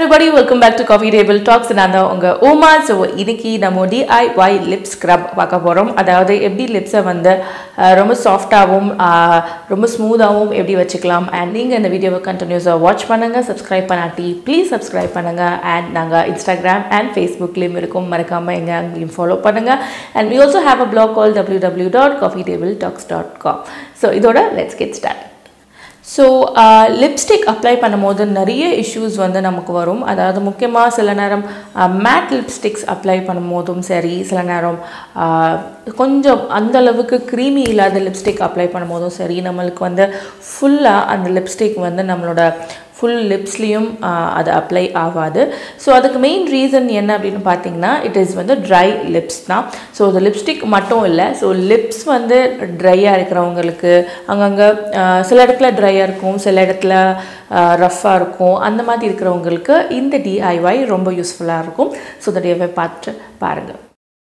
everybody welcome back to coffee table talks நான் தான் உங்கள் ஓமா ஸோ இன்னைக்கு நம்ம டிஐஒய் லிப் ஸ்க்ரப் பார்க்க போகிறோம் அதாவது எப்படி லிப்ஸை வந்து அஹ், ரொம்ப சாஃப்டாகவும் ரொம்ப ஸ்மூத்தாகவும் எப்படி வச்சுக்கலாம் அண்ட் நீங்கள் இந்த வீடியோவை கண்டினியூஸாக வாட்ச் பண்ணுங்கள் சப்ஸ்கிரைப் பண்ணாட்டி ப்ளீஸ் சப்ஸ்கிரைப் பண்ணுங்கள் அண்ட் நாங்கள் இன்ஸ்டாகிராம் அண்ட் ஃபேஸ்புக்லேயும் இருக்கும் மறக்காமல் எங்கள் அங்கேயும் ஃபாலோ பண்ணுங்கள் and we also have a blog called www.coffeetabletalks.com dot coffee table talks dot com so இதோட let's get start so lipstick apply பண்ணும்போது நிறைய இஷ்யூஸ் வந்து நமக்கு வரும் அதாவது முக்கியமாக சில நேரம் மேட் லிப்ஸ்டிக்ஸ் அப்ளை பண்ணும்போதும் சரி சில நேரம் ஆஹ், கொஞ்சம் அந்த அளவுக்கு க்ரீமி இல்லாத லிப்ஸ்டிக் அப்ளை பண்ணும்போதும் சரி நம்மளுக்கு வந்து ஃபுல்லாக அந்த லிப்ஸ்டிக் வந்து நம்மளோட ஃபுல் லிப்ஸ்லேயும் அது அப்ளை ஆகாது ஸோ அதுக்கு மெயின் ரீசன் என்ன அப்படின்னு பார்த்தீங்கன்னா இட் இஸ் வந்து ட்ரை லிப்ஸ் தான் ஸோ அது லிப்ஸ்டிக் மட்டும் இல்லை ஸோ லிப்ஸ் வந்து ட்ரையாக இருக்கிறவங்களுக்கு அங்கங்கே சில இடத்துல ட்ரையாக இருக்கும் சில இடத்துல ரஃப்பாக இருக்கும் அந்த மாதிரி இருக்கிறவங்களுக்கு இந்த டிஐஒய் ரொம்ப யூஸ்ஃபுல்லாக இருக்கும் ஸோ இந்த டிஐஒய் பார்த்துட்டு பாருங்கள்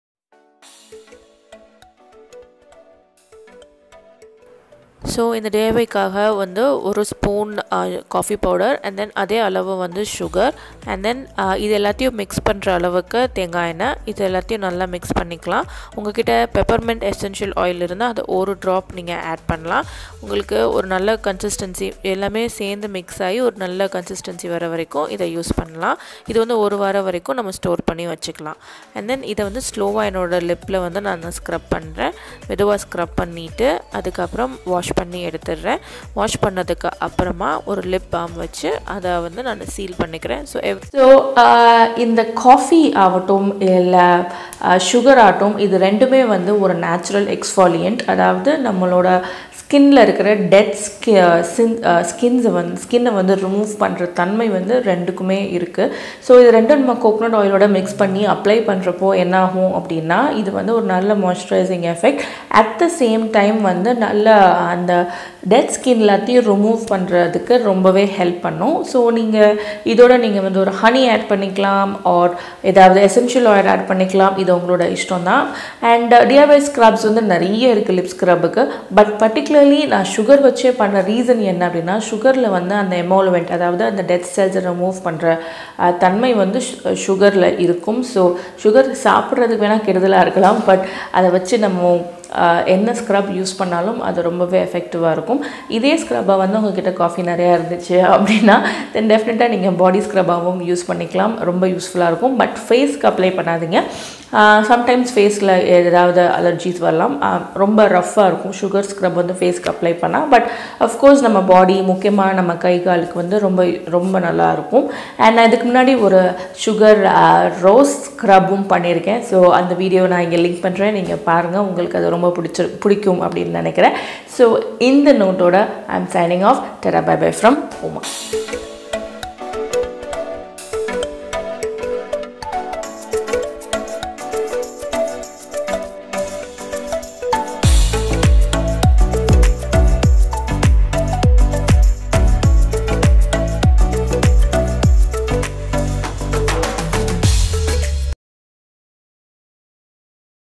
ஸோ இந்த டேவைக்காக வந்து ஒரு spoon coffee powder and then அதே அளவு வந்து சுகர் அண்ட் தென் இது எல்லாத்தையும் மிக்ஸ் பண்ணுற அளவுக்கு தேங்காய் எண்ணெய் இது எல்லாத்தையும் நல்லா மிக்ஸ் பண்ணிக்கலாம் உங்ககிட்ட பெப்பர்மெண்ட் எசென்ஷியல் ஆயில் இருந்தால் அது ஒரு ட்ராப் நீங்கள் ஆட் பண்ணலாம் உங்களுக்கு ஒரு நல்ல கன்சிஸ்டன்சி எல்லாமே சேர்ந்து மிக்ஸ் ஆகி ஒரு நல்ல கன்சிஸ்டன்சி வர வரைக்கும் இதை யூஸ் பண்ணலாம் இது வந்து ஒரு வாரம் வரைக்கும் நம்ம ஸ்டோர் பண்ணி வச்சுக்கலாம் அண்ட் தென் இதை வந்து ஸ்லோவாக என்னோட லிப்பில் வந்து நான் ஸ்க்ரப் பண்ணுறேன் மெதுவாக ஸ்க்ரப் பண்ணிவிட்டு அதுக்கப்புறம் வாஷ் பண்ணி எடுத்துடுறேன் வாஷ் பண்ணதுக்கு அப்புறமா ஒரு லிப் பாம் வச்சு அதை வந்து நான் சீல் பண்ணிக்கிறேன் ஸோ ஸோ இந்த காஃபி ஆகட்டும் இல்லை சுகர் ஆகட்டும் இது ரெண்டுமே வந்து ஒரு நேச்சுரல் எக்ஸ்ஃபாலியன்ட் அதாவது நம்மளோட ஸ்கின்ல இருக்கிற டெட் ஸ்கி சின் ஸ்கின்ஸை வந்து ஸ்கின்னை வந்து ரிமூவ் பண்ணுற தன்மை வந்து ரெண்டுக்குமே இருக்குது ஸோ இது ரெண்டும் நம்ம கோகோனட் ஆயிலோட மிக்ஸ் பண்ணி அப்ளை பண்ணுறப்போ என்ன ஆகும் அப்படின்னா இது வந்து ஒரு நல்ல moisturising effect at the same time வந்து நல்ல அந்த டெட் ஸ்கின் எல்லாத்தையும் ரிமூவ் பண்ணுறதுக்கு ரொம்பவே ஹெல்ப் பண்ணும் ஸோ நீங்கள் இதோட நீங்கள் வந்து ஒரு ஹனி ஆட் பண்ணிக்கலாம் ஆர் ஏதாவது எசென்ஷியல் ஆயில் ஆட் பண்ணிக்கலாம் இது உங்களோட இஷ்டம் தான் அண்ட் டிஐவை ஸ்க்ரப்ஸ் வந்து நிறைய இருக்குது லிப் ஸ்க்ரப்புக்கு பட் பர்டிகுலர்லி நான் சுகர் வச்சே பண்ண ரீசன் என்ன அப்படின்னா சுகரில் வந்து அந்த எமோலுவெண்ட் அதாவது அந்த டெத் செல்ஸை ரிமூவ் பண்ணுற தன்மை வந்து சுகரில் இருக்கும் ஸோ சுகர் சாப்பிட்றதுக்கு வேணால் கெடுதலாக இருக்கலாம் பட் அதை வச்சு நம்ம ஆஹ் என்ன ஸ்க்ரப் யூஸ் பண்ணாலும் அது ரொம்பவே எஃபெக்டிவாக இருக்கும் இதே ஸ்க்ரப்பை வந்து உங்ககிட்ட காஃபி நிறையா இருந்துச்சு அப்படின்னா தென் டெஃபினட்டாக நீங்கள் பாடி ஸ்க்ரப்பாகவும் யூஸ் பண்ணிக்கலாம் ரொம்ப யூஸ்ஃபுல்லாக இருக்கும் பட் ஃபேஸ்க்கு அப்ளை பண்ணாதீங்க சம்டைம்ஸ் ஃபேஸில் ஏதாவது அலர்ஜிஸ் வரலாம் ஆஹ் ரொம்ப ரஃப்பாக இருக்கும் சுகர் ஸ்க்ரப் வந்து ஃபேஸ்க்கு அப்ளை பண்ணால் பட் அஃப்கோர்ஸ் நம்ம பாடி முக்கியமாக நம்ம கை காலுக்கு வந்து ரொம்ப ரொம்ப நல்லா இருக்கும் அண்ட் நான் இதுக்கு முன்னாடி ஒரு சுகர் ரோஸ் ஸ்க்ரப்பும் பண்ணியிருக்கேன் ஸோ அந்த வீடியோ நான் இங்கே லிங்க் பண்ணுறேன் நீங்கள் பாருங்கள் உங்களுக்கு அது ரொம்ப பிடிச்சி பிடிக்கும் அப்படின்னு நினைக்கிறேன் ஸோ இந்த நோட்டோட ஐ எம் சைனிங் ஆஃப் டெரா பை பை ஃப்ரம் உமா